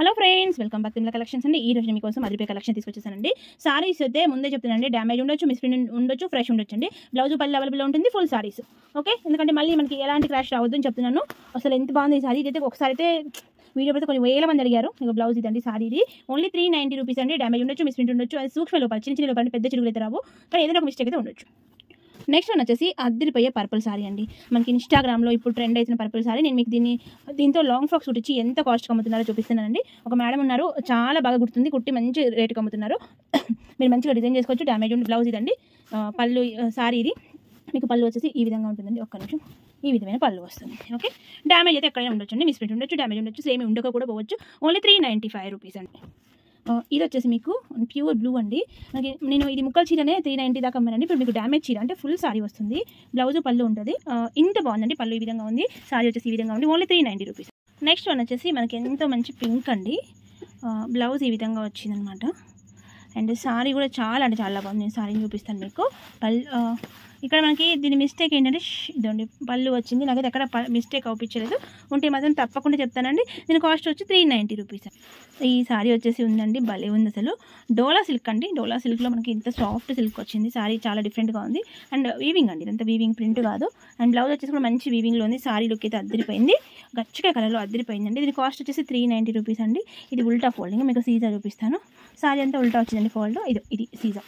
Hello friends welcome back తిమ్ల collections అండి ఈ రోజు నేను మీకోసం అదిరిపే కలెక్షన్ తీసుకొచ్చేసానండి సారీస్ అయితే ముందే చెప్తున్నానండి డ్యామేజ్ ఉండొచ్చు మిస్ప్రింట్ ఉండొచ్చు ఫ్రెష్ ఉండొచ్చు అండి బ్లౌజ్ పల్లి అవైలబుల్ ఉంటుంది ఫుల్ సారీస్ ఓకే ఎందుకంటే మళ్ళీ మనకి ఎలాంటి క్రాష్ రావద్దు అని చెప్తున్నాను అసలు ఎంత బాగుంది ఈ సారీ ఇదైతే ఒకసారి అయితే వీడియో పెడితే కొన్ని వేల మంది అడిగారు ఇక బ్లౌజ్ ఇదండి సారీ ఇది ఓన్లీ త్రీ నైంటీ రూపీస్ అండి డ్యామేజ్ ఉండొచ్చు మిస్ప్రింట్ ఉండొచ్చు అది సూక్ష్మ లోపాలు చిన్న చిన్న లోపాలు పెద్ద చిరుగులు అయితే రావు కానీ ఏదైనా ఒక మిస్టేక్ అయితే ఉండొచ్చు నెక్స్ట్ వన్ వచ్చేసి అద్దరిపోయే పర్పుల్ సారీ అండి మనకి ఇన్స్టాగ్రామ్లో ఇప్పుడు ట్రెండ్ అవుతున్న పర్పుల్ సారీ నేను మీకు దీన్ని దీంతో లాంగ్ ఫ్రాక్స్ కుట్టించి ఎంత కాస్ట్ అమ్ముతున్నారో చూపిస్తున్నానండి ఒక మేడం ఉన్నారు చాలా బాగా కుడుతుంది కుట్టి మంచి రేటుకి అమ్ముతున్నారు మీరు మంచిగా డిజైన్ చేసుకోవచ్చు డ్యామేజ్ ఉండి బ్లౌజ్ ఇదండి ఆ, పళ్ళు సారీ ఇది మీకు పళ్ళు వచ్చేసి ఈ విధంగా ఉంటుందండి ఒక్క నిమిషం ఈ విధమైన పళ్ళు వస్తుంది ఓకే డ్యామేజ్ అయితే ఎక్కడైనా ఉండొచ్చు అండి మిస్ప్రింట్ ఉండొచ్చు డ్యామేజ్ ఉండొచ్చు సేమ్ ఉండక కూడా పోవచ్చు only three ninety five rupees అండి ఆ, ఇది వచ్చేసి మీకు ప్యూర్ బ్లూ అండి మనకి నేను ఇది ముక్కల చీరనే త్రీ నైంటీ దాకా అమ్మానండి ఇప్పుడు మీకు డ్యామేజ్ చీర అంటే ఫుల్ సారీ వస్తుంది బ్లౌజ్ పళ్ళు ఉంటుంది ఆ, ఇంత బాగుందండి పళ్ళు ఈ విధంగా ఉంది సారీ వచ్చేసి ఈ విధంగా ఉంది only three ninety rupees next one వచ్చేసి మనకి ఎంతో మంచి పింక్ అండి ఆ, బ్లౌజ్ ఈ విధంగా వచ్చిందనమాట అండ్ సారీ కూడా చాలా అంటే చాలా బాగుంది నేను సారీని చూపిస్తాను మీకు పల్ ఆ, ఇక్కడ మనకి దీని మిస్టేక్ ఏంటంటే ష్ ఇదండి పళ్ళు వచ్చింది నాకైతే ఎక్కడ మిస్టేక్ అవుపించలేదు ఉంటే మాత్రం తప్పకుండా చెప్తానండి దీని కాస్ట్ వచ్చి త్రీ నైంటీ రూపీస్ ఈ సారీ వచ్చేసి ఉందండి భలే ఉంది అసలు డోలా సిల్క్ అండి డోలా సిల్క్లో మనకి ఇంత సాఫ్ట్ సిల్క్ వచ్చింది సారీ చాలా డిఫరెంట్గా ఉంది అండ్ వీవింగ్ అండి ఇదంతా వీవింగ్ ప్రింట్ కాదు అండ్ బ్లౌజ్ వచ్చేసి కూడా మంచి వీవింగ్లో ఉంది సారీ లుక్ అయితే అద్దరిపోయింది గచ్చిగా కలర్లో అద్దరిపోయిందండి దీని కాస్ట్ వచ్చేసి త్రీ నైంటీ రూపీస్ అండి ఇది ఉల్టా ఫోల్డింగ్ మీకు సీజా చూపిస్తాను సారీ అంతా ఉల్టా వచ్చిందండి ఫోల్డ్ ఇది ఇది సీజా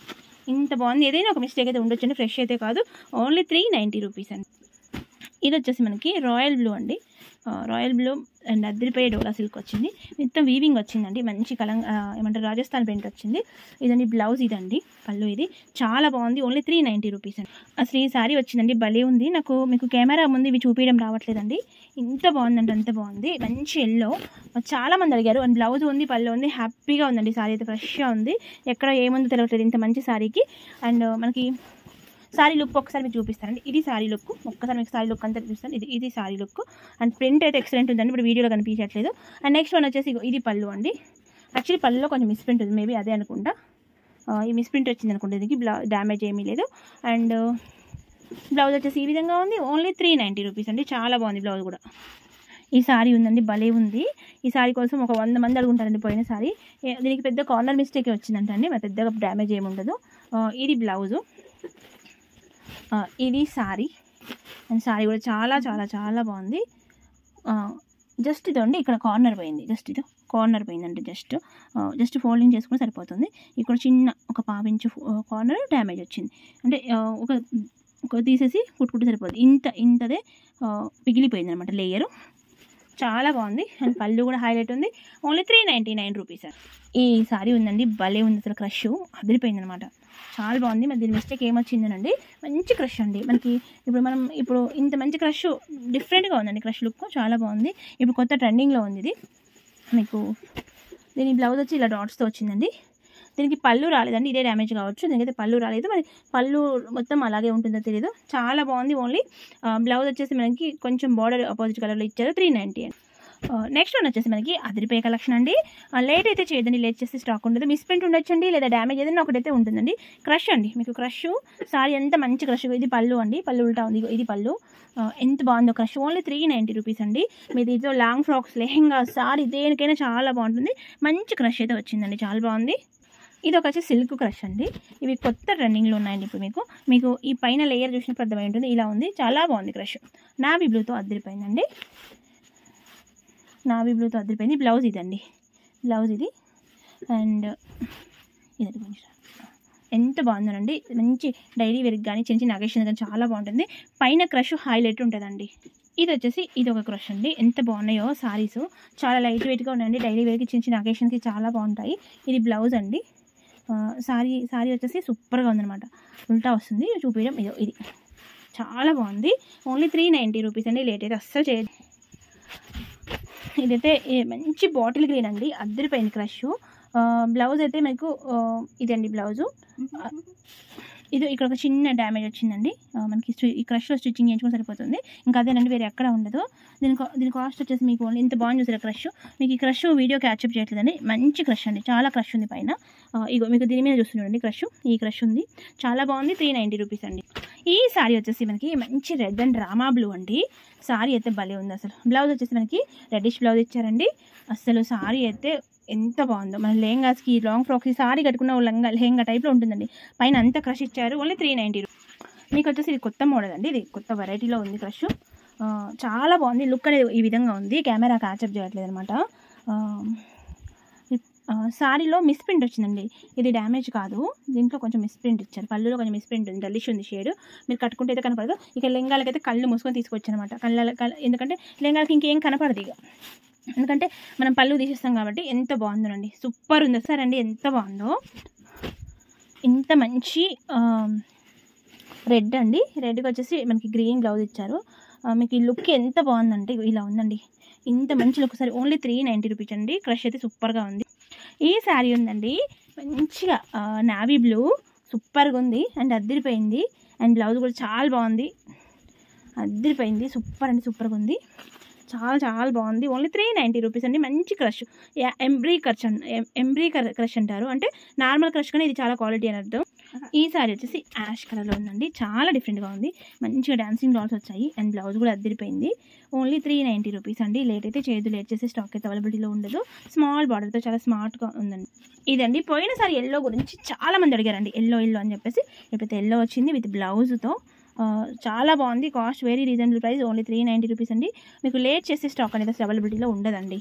ఇంత బాగుంది ఏదైనా ఒక మిస్టేక్ అయితే ఉండొచ్చండి ఫ్రెష్ అయితే కాదు ఓన్లీ త్రీ నైంటీ రూపీస్ అండి ఇది వచ్చేసి మనకి రాయల్ బ్లూ అండి ఆ, రాయల్ బ్లూ అండ్ అద్దరిపోయే డోలా సిల్క్ వచ్చింది మొత్తం వీవింగ్ వచ్చిందండి మంచి కలం ఆ, ఏమంటారు రాజస్థాన్ ప్రింట్ వచ్చింది ఇదండి బ్లౌజ్ ఇదండి పళ్ళు ఇది చాలా బాగుంది ఓన్లీ త్రీ నైంటీ రూపీస్ అండి అసలు ఈ సారీ వచ్చిందండి భలే ఉంది నాకు మీకు కెమెరా ముందు ఇవి చూపించడం రావట్లేదండి ఇంత బాగుందండి అంత బాగుంది మంచి ఎల్లో చాలా మంది అడిగారు అండ్ బ్లౌజ్ ఉంది పళ్ళు ఉంది హ్యాపీగా ఉందండి సారీ అయితే ఫ్రెష్గా ఉంది ఎక్కడ ఏముందో తెలియట్లేదు ఇంత మంచి సారీకి అండ్ మనకి సారీ లుక్ ఒకసారి మీకు చూపిస్తానండి ఇది సారీ లుక్ ఒక్కసారి మీకు సారీ లుక్ అంతా చూపిస్తాను ఇది ఇది సారీ లుక్ అండ్ ప్రింట్ అయితే ఎక్సలెంట్ ఉందండి ఇప్పుడు వీడియోలో కనిపించట్లేదు అండ్ నెక్స్ట్ వన్ వచ్చేసి ఇగో ఇది పళ్ళు అండి యాక్చువల్లీ పళ్ళులో కొంచెం మిస్ప్రింట్ ఉంది మేబీ అదే అనుకుంటా ఆ, ఈ మిస్ప్రింట్ వచ్చింది అనుకుంటా దీనికి బ్లౌ డ్యామేజ్ ఏమీ లేదు అండ్ బ్లౌజ్ వచ్చేసి ఈ విధంగా ఉంది ఓన్లీ త్రీ నైంటీ రూపీస్ అండి చాలా బాగుంది బ్లౌజ్ కూడా ఈ సారీ ఉందండి భలే ఉంది ఈ సారీ కోసం ఒక వంద మంది అడుగుంటారండి పోయిన సారీ ఏ- దీనికి పెద్ద కార్నర్ మిస్టేక్ వచ్చిందంట అండి మరి పెద్దగా డ్యామేజ్ ఏమి ఉండదు ఆ, ఇది బ్లౌజు ఆ, ఇది సారీ అండ్ సారీ కూడా చాలా చాలా చాలా బాగుంది జస్ట్ ఇదండి ఇక్కడ కార్నర్ పోయింది జస్ట్ ఇది కార్నర్ పోయిందండి జస్ట్ జస్ట్ ఫోల్డింగ్ చేసుకుని సరిపోతుంది ఇక్కడ చిన్న ఒక పావించు కార్నర్ డ్యామేజ్ వచ్చింది అంటే ఆ, ఒక ఒక తీసేసి కుట్టుకుంటే సరిపోతుంది ఇంత ఇంతదే పిగిలిపోయింది అనమాట లేయరు చాలా బాగుంది అండ్ పళ్ళు కూడా హైలైట్ ఉంది only three ninety nine rupees ఈ సారీ ఉందండి భలే ఉంది అసలు క్రష్ అదిరిపోయింది అనమాట చాలా బాగుంది మరి దీని మిస్టేక్ ఏమొచ్చిందనండి మంచి క్రష్ అండి మనకి ఇప్పుడు మనం ఇప్పుడు ఇంత మంచి క్రష్ డిఫరెంట్గా ఉందండి క్రష్ లుక్ చాలా బాగుంది ఇప్పుడు కొత్త ట్రెండింగ్లో ఉంది ఇది మీకు దీని బ్లౌజ్ వచ్చి ఇలా డాట్స్తో వచ్చిందండి దీనికి పళ్ళు రాలేదండి ఇదే డ్యామేజ్ కావచ్చు దీనికైతే పళ్ళు రాలేదు మరి పళ్ళు మొత్తం అలాగే ఉంటుందో తెలియదు చాలా బాగుంది ఓన్లీ బ్లౌజ్ వచ్చేసి మనకి కొంచెం బార్డర్ ఆపోజిట్ కలర్లో ఇచ్చారు త్రీ నైంటీ అండి నెక్స్ట్ వన్ వచ్చేసి మనకి అదిరిపోయే కలెక్షన్ అండి లేట్ అయితే చేయదండి లేట్ చేస్తే స్టాక్ ఉండదు మిస్ప్రింట్ ఉండొచ్చండి లేదా డ్యామేజ్ ఏదైనా ఒకటైతే ఉంటుందండి క్రష్ అండి మీకు క్రష్ సారీ ఎంత మంచి క్రష్ ఇది పళ్ళు అండి పళ్ళు ఉల్టా ఉంది ఇగో ఇది పళ్ళు ఆ, ఎంత బాగుందో crush only three ninety rupees అండి మీ దీంట్లో లాంగ్ ఫ్రాక్స్ లెహెంగా సారీ దేనికైనా చాలా బాగుంటుంది మంచి క్రష్ అయితే వచ్చిందండి చాలా బాగుంది ఇది ఒక వచ్చి సిల్క్ క్రష్ అండి ఇవి కొత్త రన్నింగ్లో ఉన్నాయండి ఇప్పుడు మీకు మీకు ఈ పైన లేయర్ చూసినప్పుడు అర్థమై ఉంటుంది ఇలా ఉంది చాలా బాగుంది క్రష్ నావీ బ్లూతో అద్దరిపోయిందండి నావీ బ్లూతో అద్దరిపోయింది బ్లౌజ్ ఇదండి బ్లౌజ్ ఇది అండ్ ఇది కొంచెం ఎంత బాగుందనండి మంచి డైలీ వేర్కి కానీ చిన్న చిన్న అకేషన్ కానీ చాలా బాగుంటుంది పైన క్రష్ హైలైట్ ఉంటుందండి ఇది వచ్చేసి ఇది ఒక క్రష్ అండి ఎంత బాగున్నాయో సారీస్ చాలా లైట్ వెయిట్గా ఉన్నాయండి డైలీ వేర్కి చిన్న చిన్న అకేషన్కి చాలా బాగుంటాయి ఇది బ్లౌజ్ అండి ఆ, సారీ సారీ వచ్చేసి సూపర్గా ఉందన్నమాట ఉల్టా వస్తుంది చూపించడం ఇది ఇది చాలా బాగుంది ఓన్లీ త్రీ నైంటీ రూపీస్ అండి లేట్ అయితే అస్సలు చేయదు ఇదైతే ఏ మంచి బాటిల్ గ్రీన్ అండి అద్దరిపోయింది క్రష్ బ్లౌజ్ అయితే మీకు ఆ, ఇదండి బ్లౌజు ఆ, ఇది ఇక్కడ ఒక చిన్న డ్యామేజ్ వచ్చిందండి ఆ, మనకి స్టి- ఈ క్రష్లో స్టిచ్చింగ్ చేయించుకొని సరిపోతుంది ఇంకా అదేనండి వేరే ఎక్కడ ఉండదు దీని కా- దీని కాస్ట్ వచ్చేసి మీకు ఓన్లీ ఇంత బాగుంది చూసారు క్రష్ మీకు ఈ క్రష్ వీడియో క్యాప్చర్ చేయట్లేదండి మంచి క్రష్ అండి చాలా క్రష్ ఉంది పైన ఆ, ఇగో మీకు దీని మీద చూస్తున్నాండి క్రష్ ఈ క్రష్ ఉంది చాలా బాగుంది త్రీ నైంటీ రూపీస్ అండి ఈ సారీ వచ్చేసి మనకి మంచి రెడ్ అండ్ రామా బ్లూ అండి సారీ అయితే భలే ఉంది అసలు బ్లౌజ్ వచ్చేసి మనకి రెడ్డిష్ బ్లౌజ్ ఇచ్చారండి అసలు సారీ అయితే ఎంత బాగుందో మన లెహంగాస్కి లాంగ్ ఫ్రాక్స్ సారీ కట్టుకున్న ఓ లంగా లెహంగా టైప్లో ఉంటుందండి పైన అంత క్రష్ ఇచ్చారు ఓన్లీ త్రీ నైంటీ మీకు వచ్చేసి ఇది కొత్త మోడల్ అండి ఇది కొత్త వెరైటీలో ఉంది క్రష్ ఆ, చాలా బాగుంది లుక్ అనేది ఈ విధంగా ఉంది కెమెరా క్యాచప్ చేయట్లేదు అనమాట సారీలో మిస్ప్రింట్ వచ్చిందండి ఇది డ్యామేజ్ కాదు దీంట్లో కొంచెం మిస్ప్రింట్ ఇచ్చారు కళ్ళులో కొంచెం మిస్ప్రింట్ ఉంది డల్లిష్ ఉంది షేడ్ మీరు కట్టుకుంటే అయితే కనపడదు ఇక లెంగాలకైతే కళ్ళు మూసుకొని తీసుకొచ్చానమాట కళ్ళ కళ్ళ ఎందుకంటే లెంగాలకి ఇంకేం కనపడదు ఇక ఎందుకంటే మనం పళ్ళు తీసేస్తాం కాబట్టి ఎంత బాగుందోనండి సూపర్ ఉంది సార్ అండి ఎంత బాగుందో ఇంత మంచి రెడ్ అండి రెడ్కి వచ్చేసి మనకి గ్రీన్ బ్లౌజ్ ఇచ్చారు ఆ, మీకు ఈ లుక్ ఎంత బాగుందంటే ఇగో ఇలా ఉందండి ఇంత మంచి look sari only three ninety rupees అండి క్రష్ అయితే సూపర్గా ఉంది ఈ శారీ ఉందండి మంచిగా నావీ బ్లూ సూపర్గా ఉంది అండ్ అద్దరిపోయింది అండ్ బ్లౌజ్ కూడా చాలా బాగుంది అద్దరిపోయింది సూపర్ అండి సూపర్గా ఉంది చాలా చాలా బాగుంది ఓన్లీ త్రీ నైంటీ రూపీస్ అండి మంచి క్రష్ ఎంబ్రీ క్రష్ అన్ ఎంబ్రీ క్రష్ అంటారు అంటే నార్మల్ క్రష్ కానీ ఇది చాలా క్వాలిటీ అని అర్థం ఈ సారీ వచ్చేసి యాష్ కలర్లో ఉందండి చాలా డిఫరెంట్గా ఉంది మంచిగా డాన్సింగ్ డాల్స్ వచ్చాయి అండ్ బ్లౌజ్ కూడా అద్దరిపోయింది ఓన్లీ త్రీ నైంటీ రూపీస్ అండి లేట్ అయితే చేయదు లేట్ చేసే స్టాక్ అయితే అవైలబిలిటీలో ఉండదు స్మాల్ బార్డర్తో చాలా స్మార్ట్గా ఉందండి ఇదండి పోయినసారి ఎల్లో గురించి చాలా మంది అడిగారండి ఎల్లో ఎల్లో అని చెప్పేసి ఇప్పుడైతే ఎల్లో వచ్చింది విత్ బ్లౌజ్తో చాలా బాగుంది cost very reasonable price only three ninety rupees అండి మీకు లేట్ చేసే స్టాక్ అనేది అసలు అవైలబిలిటీలో ఉండదండి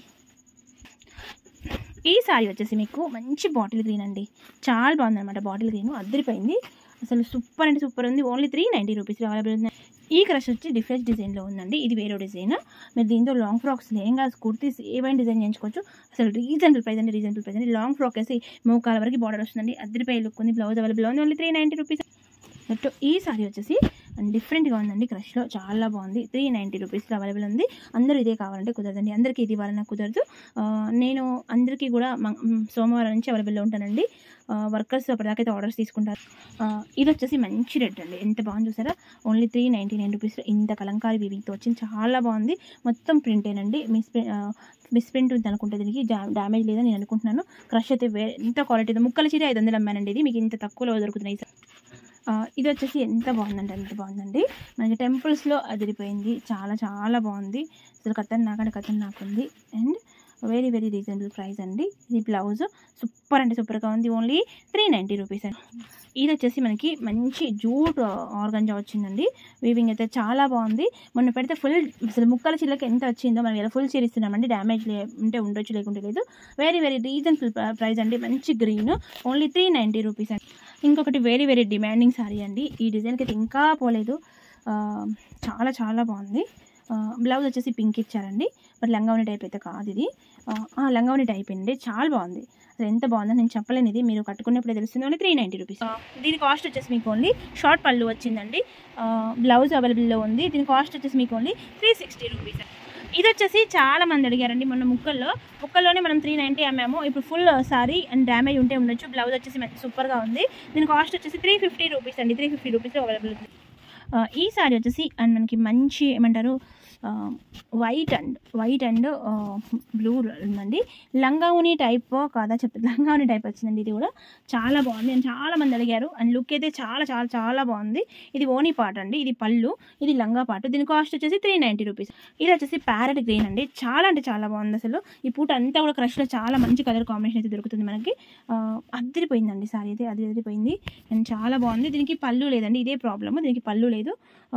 ఈ సారీ వచ్చేసి మీకు మంచి బాటిల్ గ్రీన్ అండి చాలా బాగుంది అనమాట బాటిల్ గ్రీన్ అద్దరిపోయింది అసలు సూపర్ అంటే సూపర్ ఉంది only three ninety rupees available ఉంది ఈ క్రష్ వచ్చి డిఫరెంట్ డిజైన్లో ఉందండి ఇది వేరే డిజైన్ మీరు దీంతో లాంగ్ ఫ్రాక్స్ లెహంగాస్ కుర్తీస్ ఏవైనా డిజైన్ చేయించుకోవచ్చు అసలు రీజనబుల్ ప్రైస్ అండి రీజనబుల్ ప్రైస్ అండి లాంగ్ ఫ్రాక్ వేసి మోకాల వరకు బార్డర్ వస్తుందండి అద్దరిపోయి లుక్ ఉంది బ్లౌజ్ అవైలబుల్ ఉంది only three ninety rupees next ఈ సారీ వచ్చేసి డిఫరెంట్గా ఉందండి క్రష్లో చాలా బాగుంది త్రీ నైంటీ రూపీస్లో అవైలబుల్ ఉంది అందరూ ఇదే కావాలంటే కుదరదండి అందరికీ ఇది ఇవ్వాలన్నా కుదరదు ఆ, నేను అందరికీ కూడా మ- మ్, సోమవారం నుంచి అవైలబుల్లో ఉంటానండి వర్కర్స్ అప్పటిదాకైతే ఆర్డర్స్ తీసుకుంటారు ఆ, ఇది వచ్చేసి మంచి రెడ్ అండి ఎంత బాగుంది చూసారా ఓన్లీ త్రీ నైంటీ నైన్ రూపీస్లో ఇంత కలంకారీ వీవింగ్తో వచ్చింది చాలా బాగుంది మొత్తం ప్రింటేనండి మిస్ మిస్ ప్రింట్ ఉంది అనుకుంటే దీనికి డా- డ్యామేజ్ లేదని నేను అనుకుంటున్నాను క్రష్ అయితే వే ఎంత క్వాలిటీ ముక్కల చీర ఐదు వందలు అమ్మానండి ఇది మీకు ఇంత తక్కువలో దొరుకుతున్నాయి సార్ ఆ, ఇది వచ్చేసి ఎంత బాగుందంటే ఎంత బాగుందండి మనకి టెంపుల్స్లో అదిరిపోయింది చాలా చాలా బాగుంది అసలు కథన్ నాకంటే కథన్ నాకుంది and very very reasonable price అండి ఇది బ్లౌజ్ సూపర్ అంటే సూపర్గా ఉంది ఓన్లీ త్రీ నైంటీ రూపీస్ అండి ఇది వచ్చేసి మనకి మంచి జూట్ ఆర్గంజా వచ్చిందండి వీవింగ్ అయితే చాలా బాగుంది మొన్న పెడితే ఫుల్ అసలు ముక్కల చీరలకి ఎంత వచ్చిందో మనం ఇలా ఫుల్ చీర ఇస్తున్నామండి డ్యామేజ్ లే ఉంటే ఉండొచ్చు లేకుంటే లేదు వెరీ వెరీ రీజనబుల్ ప్రైస్ అండి మంచి green only three ninety rupees అండి ఇంకొకటి వెరీ వెరీ డిమాండింగ్ సారీ అండి ఈ డిజైన్కి అయితే ఇంకా పోలేదు ఆ, చాలా చాలా బాగుంది ఆ, బ్లౌజ్ వచ్చేసి పింక్ ఇచ్చారండి బట్ లంగావని టైప్ అయితే కాదు ఇది ఆ, ఆ, లంగావని టైప్ అండి చాలా బాగుంది అసలు ఎంత బాగుందో నేను చెప్పలేను ఇది మీరు కట్టుకున్నప్పుడే తెలుస్తుంది ఓన్లీ త్రీ నైంటీ రూపీస్ దీని కాస్ట్ వచ్చేసి మీకు ఓన్లీ షార్ట్ పళ్ళు వచ్చిందండి ఆ, బ్లౌజ్ అవైలబుల్లో ఉంది దీని కాస్ట్ వచ్చేసి మీకు ఓన్లీ త్రీ సిక్స్టీ రూపీస్ ఇది వచ్చేసి చాలా మంది అడిగారండి మొన్న ముక్కల్లో ముక్కల్లోనే మనం త్రీ నైంటీ అమ్మాము ఇప్పుడు ఫుల్ సారీ అండ్ డ్యామేజ్ ఉంటే ఉండొచ్చు బ్లౌజ్ వచ్చేసి మంచి సూపర్గా ఉంది దీని కాస్ట్ వచ్చేసి త్రీ ఫిఫ్టీ రూపీస్ అండి త్రీ ఫిఫ్టీ రూపీస్ అవైలబుల్ ఉంది ఆ, ఈ సారీ వచ్చేసి అండ్ మనకి మంచి ఏమంటారు white and white and blue ఉందండి లంగావుని టైప్ కాదా చెప్తాను లంగావుని టైప్ వచ్చిందండి ఇది కూడా చాలా బాగుంది అండ్ చాలా మంది అడిగారు అండ్ లుక్ అయితే చాలా చాలా చాలా బాగుంది ఇది ఓనీ పాట అండి ఇది పళ్ళు ఇది లంగా పాటు దీని కాస్ట్ వచ్చేసి త్రీ నైంటీ రూపీస్ ఇది వచ్చేసి ప్యారెట్ గ్రీన్ అండి చాలా అంటే చాలా బాగుంది అసలు ఈ పూట అంతా కూడా క్రష్లో చాలా మంచి కలర్ కాంబినేషన్ అయితే దొరుకుతుంది మనకి ఆ, అదిరిపోయిందండి సారీ అయితే అది అదిరిపోయింది అండ్ చాలా బాగుంది దీనికి పళ్ళు లేదండి ఇదే ప్రాబ్లమ్ దీనికి పళ్ళు లేదు ఆ,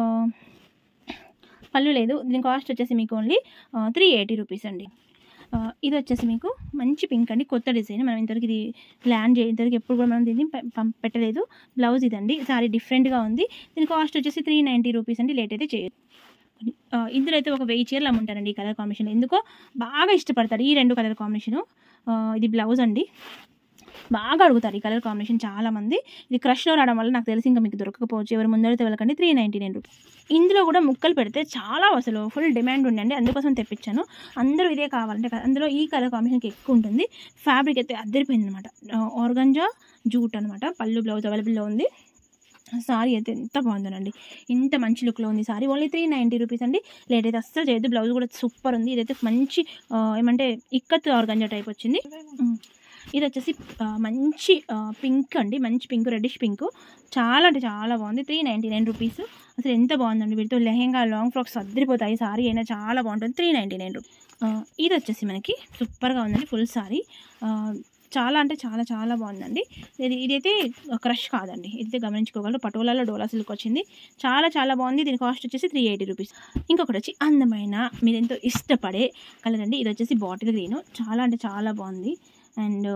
పళ్ళు లేదు దీని కాస్ట్ వచ్చేసి మీకు ఓన్లీ త్రీ ఎయిటీ రూపీస్ అండి ఆ, ఇది వచ్చేసి మీకు మంచి పింక్ అండి కొత్త డిజైన్ మనం ఇంతవరకు ఇది ప్లాన్ చే ఇంతవరకు ఎప్పుడు కూడా మనం దీన్ని పె- పం- పెట్టలేదు బ్లౌజ్ ఇదండి సారీ డిఫరెంట్గా ఉంది దీని కాస్ట్ వచ్చేసి త్రీ నైంటీ రూపీస్ అండి లేట్ అయితే చేయదు ఆ, ఇందులో అయితే ఒక వెయ్యి చీరలు అమ్ముంటారండి ఈ కలర్ కాంబినేషన్ ఎందుకో బాగా ఇష్టపడతారు ఈ రెండు కలర్ కాంబినేషను ఆ, ఇది బ్లౌజ్ అండి బాగా అడుగుతారు ఈ కలర్ కాంబినేషన్ చాలా మంది ఇది క్రష్లో రావడం వల్ల నాకు తెలిసి ఇంకా మీకు దొరకకపోవచ్చు ఎవరు ముందడితే వెళ్ళకండి త్రీ నైంటీ నైన్ రూపీస్ ఇందులో కూడా ముక్కలు పెడితే చాలా అసలు ఫుల్ డిమాండ్ ఉండండి అందుకోసం తెప్పించాను అందరూ ఇదే కావాలంటే కా- అందులో ఈ కలర్ కాంబినేషన్కి ఎక్కువ ఉంటుంది ఫ్యాబ్రిక్ అయితే అద్దరిపోయింది అనమాట ఆర్గంజా జూట్ అనమాట పళ్ళు బ్లౌజ్ అవైలబుల్లో ఉంది సారీ అయితే ఎంత బాగుందోనండి ఇంత మంచి లుక్లో ఉంది sari only three ninety rupees అండి లేట్ అయితే అస్సలు చేయొద్దు బ్లౌజ్ కూడా సూపర్ ఉంది ఇదైతే మంచి ఆ, ఏమంటే ఇక్కత్ ఆర్గంజా టైప్ వచ్చింది ఉమ్. ఇది వచ్చేసి ఆ, మంచి పింక్ అండి మంచి పింక్ రెడ్డిష్ పింక్ చాలా అంటే చాలా బాగుంది త్రీ నైంటీ నైన్ రూపీస్ అసలు ఎంత బాగుందండి వీటితో లెహెంగా లాంగ్ ఫ్రాక్స్ అద్దరిపోతాయి సారీ అయినా చాలా బాగుంటుంది త్రీ నైంటీ నైన్ రూపీస్ ఇది వచ్చేసి మనకి సూపర్గా ఉందండి ఫుల్ సారీ చాలా అంటే చాలా చాలా బాగుందండి ఇది ఇదైతే క్రష్ కాదండి ఇదైతే గమనించుకోగలరు పటోలాలో డోలా సిల్క్ వచ్చింది చాలా చాలా బాగుంది దీని కాస్ట్ వచ్చేసి త్రీ ఎయిటీ రూపీస్ ఇంకొకటి వచ్చి అందమైన మీరు ఎంతో ఇష్టపడే కలర్ అండి ఇది వచ్చేసి బాటిల్ గ్రీన్ చాలా అంటే చాలా బాగుంది అండ్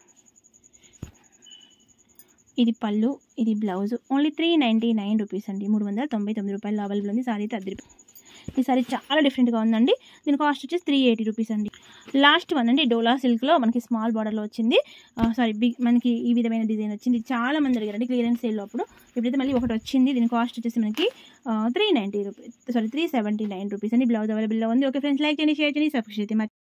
ఇది పళ్ళు ఇది blouse only three ninety nine rupees అండి మూడు వందల తొంభై తొమ్మిది రూపాయలు అవైలబుల్ ఉంది సారీ అయితే అద్దరి ఈ సారీ చాలా డిఫరెంట్గా ఉందండి దీని కాస్ట్ వచ్చేసి త్రీ ఎయిటీ రూపీస్ అండి లాస్ట్ వన్ అండి డోలా సిల్క్లో మనకి స్మాల్ బార్డర్లో వచ్చింది సారీ బిగ్ మనకి ఈ విధమైన డిజైన్ వచ్చింది చాలా మంది అడిగారండి క్లియరెన్స్ సేల్లో అప్పుడు ఇప్పుడైతే మళ్ళీ ఒకటి వచ్చింది దీని కాస్ట్ వచ్చేసి మనకి three ninety rupees sorry three seventy nine rupees అండి బ్లౌజ్ అవైలబుల్లో ఉంది ఓకే ఫ్రెండ్స్ లైక్ చేయండి షేర్ చేయండి సబ్స్క్రైబ్ చేయండి